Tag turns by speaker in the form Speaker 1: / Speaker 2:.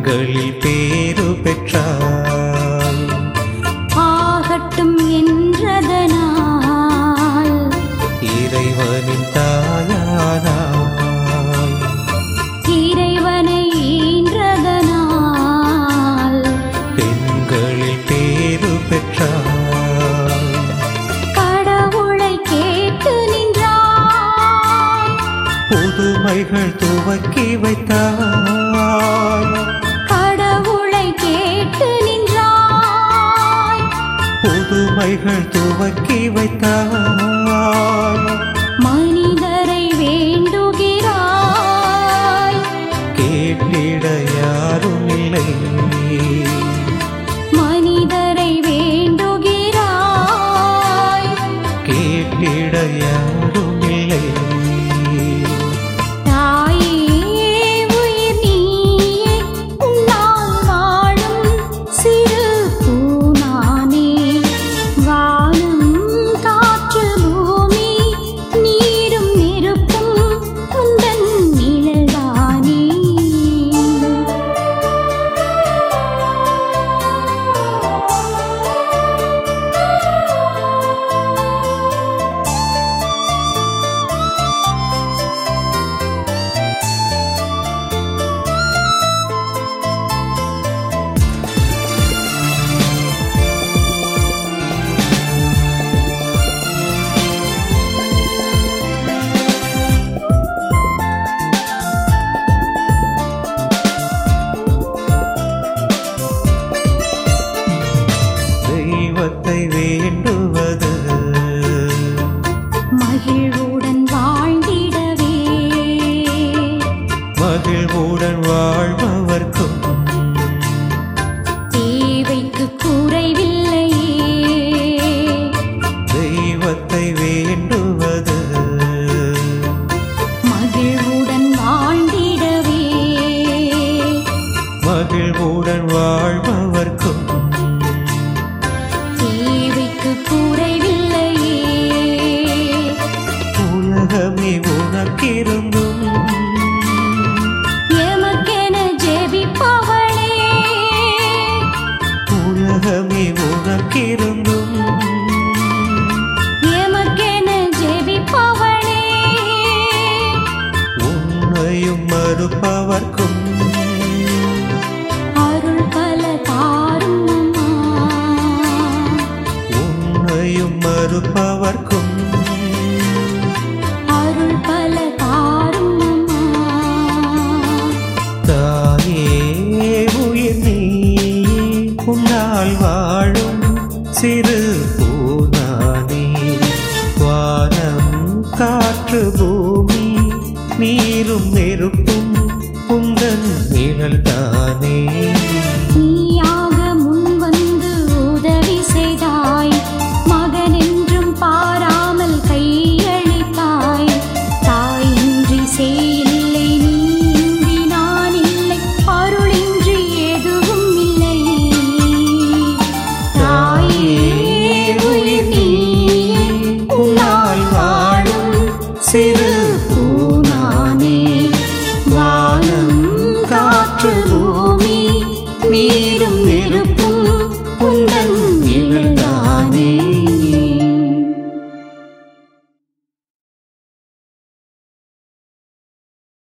Speaker 1: பெண்களில் பேரு பெற்றாய்
Speaker 2: ஆகட்டும் என்றதனால்
Speaker 1: இறைவனின் தாயானாய்
Speaker 2: இறைவனை ஈன்றதனால்
Speaker 1: பெண்களில் பேரு பெற்றாய்
Speaker 2: கடவுளை கேட்டு நின்றாய்
Speaker 1: புதுமைகள் துவக்கி வைத்தாய்
Speaker 2: கடவுளை கேட்டு நின்றாய்
Speaker 1: புதுமைகள் துவக்கி வைத்தாய்
Speaker 2: மனிதரை வேண்டுகிறாய்
Speaker 1: கேட்டிட யாரும் இல்லை
Speaker 2: மனிதரை வேண்டுகிறாய்
Speaker 1: கேட்டிட யாரும் இல்லை
Speaker 2: தாயே உயிர் நீயே உன்னால் வாழும் சிறு பூனானே வானம் காற்று பூமி நீரும் நெருப்பும் உந்தன் நிழல்தானே
Speaker 1: தெய்வத்தை வேண்டுவது
Speaker 2: மகிழ்வுடன் வாழ்ந்திடவே
Speaker 1: மகிழ்வுடன் வாழ்பவர்க்கும்
Speaker 2: தேவைக்கு குறைவில்லையே
Speaker 1: தெய்வத்தை வேண்டுவது
Speaker 2: மகிழ்வுடன் வாழ்ந்திடவே
Speaker 1: மகிழ்வுடன் வாழ்பவர்க்கும்
Speaker 2: தேவைக்கு குறைவில்லையே
Speaker 1: உலகமே உனக்கிருந்தும்
Speaker 2: எமக்கென ஜெபிப்பவளே
Speaker 1: உலகமே உனக்கிருந்தும்
Speaker 2: எமக்கென ஜெபிப்பவளே
Speaker 1: உன்னையும் மறுப்பவர்க்கும்
Speaker 2: அருள் பல தாரும் அம்மா.
Speaker 1: உன்னையும் மறுப்பவர்க்கும்
Speaker 2: அருள் பல தாரும் அம்மா.
Speaker 1: தாயே உயிர் நீ உன்னால் வாழும் சிறு பூனானே வானம் காற்று பூமி நீரும் நெருப்பும் உந்தன் நிழல் தானே
Speaker 2: நீயாக முன்வந்து உதவி செய்தாய் மகன் என்றும் பாராமல் கையளித்தாய் தாயின்றி செய்யில்லை நீ இன்றி நான் இல்லை அருளின்றி எதுவும் இல்லை தாயே உயிர் நீயே
Speaker 1: உன்னால் வாழும் சிறு பூனானே வானம் காற்று பூமி நீரும் நெருப்பும் உந்தன் நிழல்தானே